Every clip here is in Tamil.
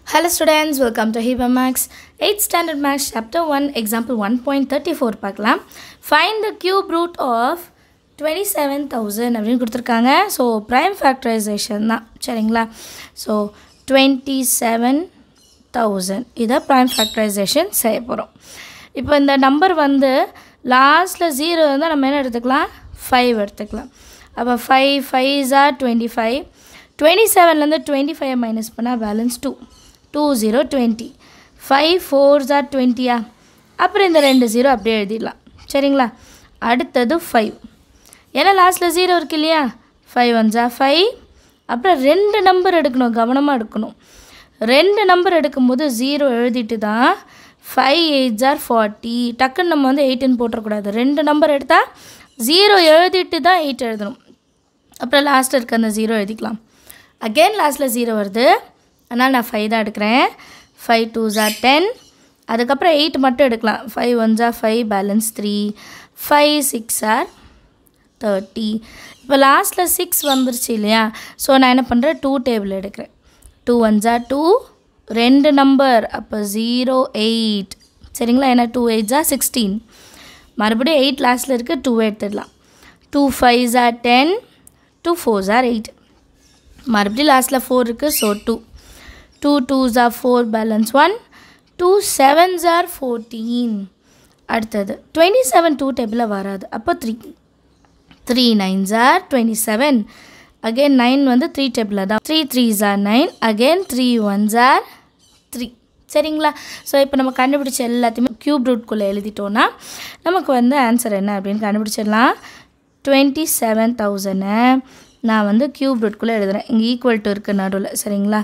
Hello students, welcome to Hiba Max 8th Standard Max Chapter 1 Example 1.34 பார்க்கலாம் Find the cube root of 27,000 அப்படின்னு கொடுத்துருக்காங்க ஸோ ப்ரைம் ஃபேக்டரைசேஷன் தான் சரிங்களா ஸோ டுவெண்ட்டி செவன் தௌசண்ட் இதை ப்ரைம் ஃபேக்டரைசேஷன் செய்ய போகிறோம் இப்போ இந்த நம்பர் வந்து லாஸ்ட்டில் ஜீரோ இருந்தால் நம்ம என்ன எடுத்துக்கலாம் ஃபைவ் எடுத்துக்கலாம் அப்போ ஃபைவ் ஃபைவ் ஜார் டுவெண்ட்டி ஃபைவ் டுவெண்ட்டி செவன்லேருந்து டுவெண்ட்டி ஃபைவ் மைனஸ் பண்ணால் balance two two zero twenty five four ஜார் டுவெண்ட்டியா அப்புறம் இந்த ரெண்டு ஜீரோ அப்படியே எழுதிடலாம் சரிங்களா அடுத்தது ஃபைவ் ஏன்னா லாஸ்ட்டில் ஜீரோ இருக்கு இல்லையா ஃபைவ் ஒன் ஜா ஃபைவ் அப்புறம் ரெண்டு நம்பர் எடுக்கணும் கவனமாக எடுக்கணும் ரெண்டு நம்பர் எடுக்கும்போது ஜீரோ எழுதிட்டு தான் ஃபைவ் எயிட் ஜார் ஃபார்ட்டி டக்குன்னு நம்ம வந்து எயிட்டுன்னு போட்டுறக்கூடாது ரெண்டு நம்பர் எடுத்தால் ஜீரோ எழுதிட்டு தான் எயிட் எழுதணும் அப்புறம் லாஸ்ட்டில் இருக்க அந்த ஜீரோ எழுதிக்கலாம் அகெயின் லாஸ்ட்டில் ஜீரோ வருது அதனால் நான் ஃபைவ் தான் எடுக்கிறேன் ஃபைவ் டூ ஜார் டென் அதுக்கப்புறம் எயிட் மட்டும் எடுக்கலாம் ஃபைவ் ஒன் ஜார் five balance three five six are thirty இப்போ லாஸ்ட்டில் சிக்ஸ் வந்துருச்சு இல்லையா ஸோ நான் என்ன பண்ணுறேன் டூ டேபிள் எடுக்கிறேன் டூ ஒன் ஜார் டூ ரெண்டு நம்பர் அப்போ ஜீரோ எயிட் சரிங்களா ஏன்னா டூ எயிட் ஜார் சிக்ஸ்டீன் மறுபடியும் எயிட் லாஸ்ட்டில் இருக்குது டூ எடுத்துடலாம் டூ ஃபைவ் ஜார் டென் டூ ஃபோர் ஜார் எயிட் மறுபடியும் லாஸ்ட்டில் ஃபோர் இருக்குது ஸோ டூ டூ டூ ஜார் four balance one two seven ஜார் ஃபோர்டீன் அடுத்தது டுவெண்ட்டி செவன் டூ டேபிளில் வராது அப்போ த்ரீ த்ரீ நைன் ஜார் டுவெண்ட்டி செவன் அகெயின் நைன் வந்து த்ரீ டேபிளில் தான் த்ரீ த்ரீ ஜார் நைன் அகெயின் த்ரீ ஒன் ஜார் த்ரீ சரிங்களா ஸோ இப்போ நம்ம கண்டுபிடிச்ச எல்லாத்தையுமே க்யூப் ரூட்குள்ளே எழுதிட்டோன்னா நமக்கு வந்து ஆன்சர் என்ன அப்படின்னு கண்டுபிடிச்சிடலாம் டுவெண்ட்டி செவன் தௌசண்டை நான் வந்து க்யூப் ரூட்குள்ளே எழுதுகிறேன் இங்கே ஈக்குவல் டு இருக்குது நடுவில் சரிங்களா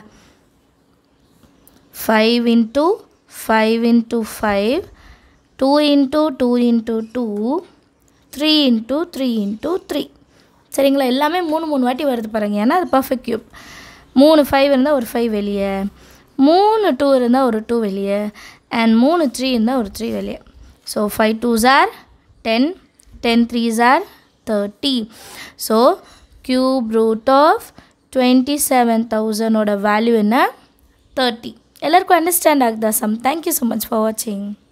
five into five into five two into two into two three into three into three சரிங்களா எல்லாமே மூணு மூணு வாட்டி வருது பாருங்க ஏன்னா அது பர்ஃபெக்ட் க்யூப் மூணு ஃபைவ் இருந்தால் ஒரு ஃபைவ் வெளியே மூணு டூ இருந்தால் ஒரு டூ வெளியே அண்ட் மூணு த்ரீ இருந்தால் ஒரு த்ரீ வெளியே ஸோ ஃபைவ் டூ ஜார் டென் டென் த்ரீ ஜார் thirty so cube root of twenty seven தௌசண்டோட வேல்யூ என்ன தேர்ட்டி எல்லாருக்கும் அண்டர்ஸ்டாண்ட் ஆகுதா சம் தேங்க்யூ ஸோ மச் ஃபார் வாட்சிங்